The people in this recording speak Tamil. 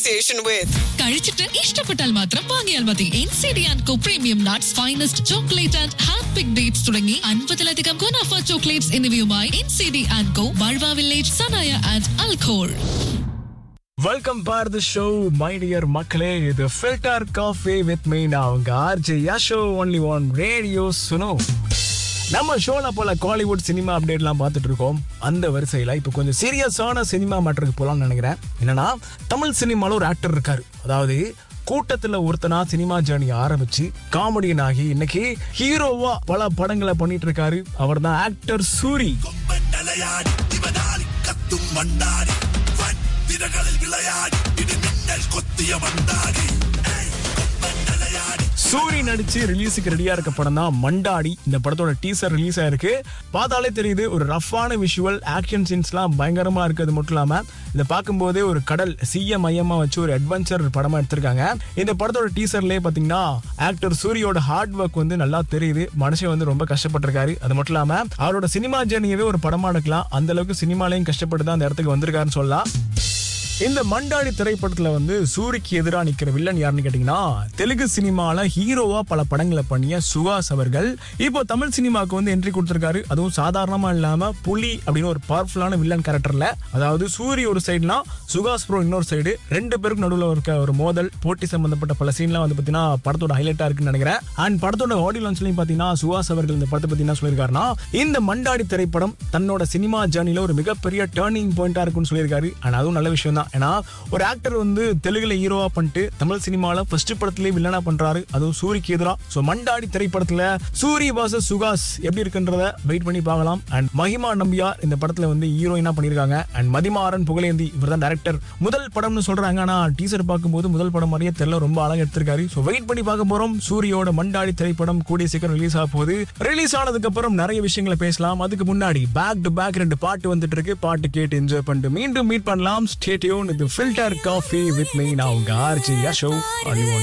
association with. കഴിച്ചിട്ട് ഇഷ്ടപ്പെട്ടാൽ മാത്രം വാങ്ങിയാൽ മതി N C D and co premium nuts finest chocolate and hand pick dates തുടങ്ങി അൻപതിലധികം ഗുണാഫ ചോക്ലേറ്റ്സ് എന്നിവയുമായി N C D and co ബൾവ വില്ലേജ് സനായ ആൻഡ് അൽഖോൾ welcome for the show my dear மக்களே இது ஃபில்டர் காஃபி வித் மீ நான் உங்க RJ show only one radio Suno நம்ம ஷோல போல காலிவுட் சினிமா அப்டேட்லாம் பார்த்துட்டு இருக்கோம் அந்த வரிசையில் இப்போ கொஞ்சம் சீரியஸான சினிமா மேட்டருக்கு போகலாம்னு நினைக்கிறேன் என்னன்னா தமிழ் சினிமாவில் ஒரு ஆக்டர் இருக்காரு அதாவது கூட்டத்துல ஒருத்தனா சினிமா ஜேர்னி ஆரம்பிச்சு காமெடியன் ஆகி இன்னைக்கு ஹீரோவா பல படங்களை பண்ணிட்டு இருக்காரு அவர் தான் ஆக்டர் சூரி கொம்பண்டலையாடி இவனாடி கத்தும் மண்டாடி வன் விரகளில் விளையாடி இடி மின்னல் கொத்திய வந்தாடி ஏய், கொம்பண்டலையாடி சூரி நடிச்சு ரிலீஸுக்கு ரெடியா இருக்க படம் தான் மண்டாடி இந்த படத்தோட டீசர் ரிலீஸ் ஆயிருக்கு பார்த்தாலே தெரியுது ஒரு ரஃப்பான விஷுவல் ஆக்ஷன் சீன்ஸ்லாம் பயங்கரமா இருக்கு அது மட்டும் இல்லாம இதை பார்க்கும்போதே ஒரு கடல் சீய மையமா வச்சு ஒரு அட்வென்ச்சர் படமா எடுத்திருக்காங்க இந்த படத்தோட டீசர்லயே பாத்தீங்கன்னா ஆக்டர் சூரியோட ஹார்ட் ஒர்க் வந்து நல்லா தெரியுது மனுஷன் வந்து ரொம்ப கஷ்டப்பட்டிருக்காரு அது மட்டும் இல்லாம அவரோட சினிமா ஜேர்னியவே ஒரு படமா எடுக்கலாம் அந்த அளவுக்கு சினிமாலையும் கஷ்டப்பட்டு தான் அந்த இடத்துக்கு வந்திருக்காருன்னு சொல்லலாம் இந்த மண்டாடி திரைப்படத்துல வந்து சூரிக்கு எதிராக நிக்கிற வில்லன் யாருன்னு கேட்டீங்கன்னா தெலுங்கு சினிமால ஹீரோவா பல படங்களை பண்ணிய சுகாஸ் அவர்கள் இப்போ தமிழ் சினிமாவுக்கு வந்து என்ட்ரி கொடுத்திருக்காரு அதுவும் சாதாரணமா இல்லாம புலி அப்படின்னு ஒரு பவர்ஃபுல்லான வில்லன் கேரக்டர்ல அதாவது சூரி ஒரு சைடுனா சுகாஸ் ப்ரோ இன்னொரு சைடு ரெண்டு பேருக்கு நடுவில் இருக்க ஒரு மோதல் போட்டி சம்பந்தப்பட்ட பல சீன்லாம் வந்து பாத்தீங்கன்னா படத்தோட ஹைலைட்டா இருக்குன்னு நினைக்கிறேன் அண்ட் படத்தோட ஆடியோ லான்ச்லயும் பாத்தீங்கன்னா சுகாஸ் அவர்கள் இந்த படத்தை பத்தி என்ன சொல்லியிருக்காருன்னா இந்த மண்டாடி திரைப்படம் தன்னோட சினிமா ஜேர்னில ஒரு மிகப்பெரிய டேர்னிங் பாயிண்டா இருக்குன்னு சொல்லியிருக்காரு அண்ட் அதுவும் நல்ல விஷயம் தான் ஏன்னா ஒரு ஆக்டர் வந்து தெலுங்குல ஹீரோவா பண்ணிட்டு தமிழ் சினிமால ஃபர்ஸ்ட் படத்திலே வில்லனா பண்றாரு அதுவும் சூரிக்கு எதிரா ஸோ மண்டாடி திரைப்படத்துல சூரி வாசஸ் சுகாஸ் எப்படி இருக்குன்றத வெயிட் பண்ணி பார்க்கலாம் அண்ட் மஹிமா நம்பியார் இந்த படத்துல வந்து ஹீரோயினா பண்ணியிருக்காங்க அண்ட் மதிமாறன் புகழேந்தி இவர் தான் டேரக்டர் முதல் படம்னு சொல்றாங்க ஆனா டீசர் பார்க்கும்போது முதல் படம் மாதிரியே தெரியல ரொம்ப அழகா எடுத்திருக்காரு ஸோ வெயிட் பண்ணி பார்க்க போறோம் சூரியோட மண்டாடி திரைப்படம் கூடிய சீக்கிரம் ரிலீஸ் ஆக போகுது ரிலீஸ் ஆனதுக்கு அப்புறம் நிறைய விஷயங்களை பேசலாம் அதுக்கு முன்னாடி பேக் டு பேக் ரெண்டு பாட்டு வந்துட்டு இருக்கு பாட்டு கேட்டு என்ஜாய் பண்ணிட்டு மீண்டும் மீட் பண்ணலாம் ஸ்டேடியோன் இது ஃபில்டர் காஃபி வித் மீ நான் உங்க ஆர்ஜி ஷோ அழிவோம்